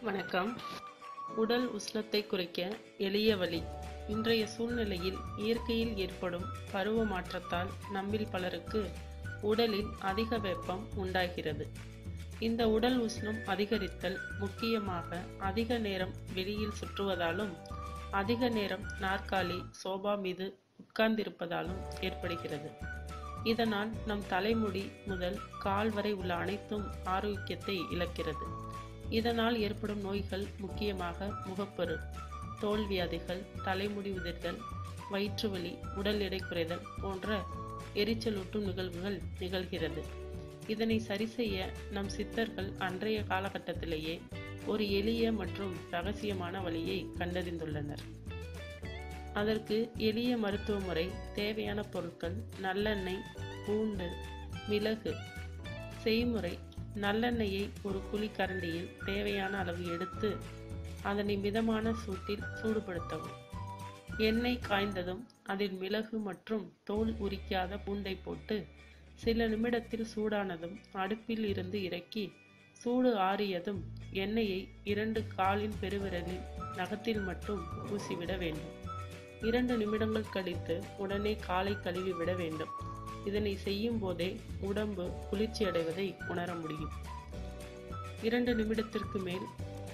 வணக்கம் உடல் உஷ்ணத்தை குறைக்க எளிய வழி இன்றைய சூழ்நிலையில் இயற்கையில் ஏற்படும் பருவ மாற்றத்தால் நம்மில் பலருக்கு உடலில் அதிக வெப்பம் உண்டாகிறது இந்த உடல் உஷ்ணம் அதிகரித்தல் முக்கியமாக அதிக நேரம் வெளியில் சுற்றுவதாலும் அதிக நேரம் நாற்காலி சோபா மீது உட்கார்ந்திருப்பதாலும் ஏற்படுகிறது இதனால் நம் தலைமுடி முதல் கால் வரை உள்ள அனைத்தும் ஆரோக்கியத்தை இழக்கிறது இதனால் ஏற்படும் நோய்கள் முக்கியமாக முகப்பரு தோல் வியாதிகள் தலைமுடி உதிர்தல் வயிற்று வலி உடல் எடை குறைதல் போன்ற எரிச்சலூட்டும் நிகழ்வுகள் நிகழ்கிறது இதனை சரி செய்ய நம் சித்தர்கள் அன்றைய காலகட்டத்திலேயே ஒரு எளிய மற்றும் ரகசியமான வழியை கண்டறிந்துள்ளனர் அதற்கு எளிய மருத்துவ முறை தேவையான பொருட்கள் நல்லெண்ணெய் பூண்டு மிளகு செய்முறை நல்லெண்ணெயை ஒரு குழிக்கரண்டியில் தேவையான அளவு எடுத்து அதனை மிதமான சூட்டில் சூடுபடுத்தவும் எண்ணெய் காய்ந்ததும் அதில் மிளகு மற்றும் தோல் உரிக்காத பூண்டை போட்டு சில நிமிடத்தில் சூடானதும் அடுப்பில் இருந்து இறக்கி சூடு ஆறியதும் எண்ணெயை இரண்டு காலின் பெருவிரலில் நகத்தில் மட்டும் பூசிவிட வேண்டும் இரண்டு நிமிடங்கள் கழித்து உடனே காலை கழுவி விட வேண்டும் இதனை செய்யும் போதே உடம்பு குளிர்ச்சி அடைவதை உணர முடியும் இரண்டு நிமிடத்திற்கு மேல்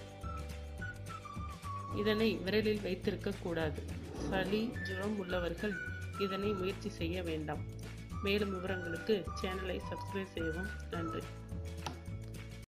இதனை விரலில் வைத்திருக்க கூடாது சளி ஜுரம் உள்ளவர்கள் இதனை முயற்சி செய்ய வேண்டாம் மேலும் விவரங்களுக்கு சேனலை சப்ஸ்கிரைப் செய்யவும் நன்றி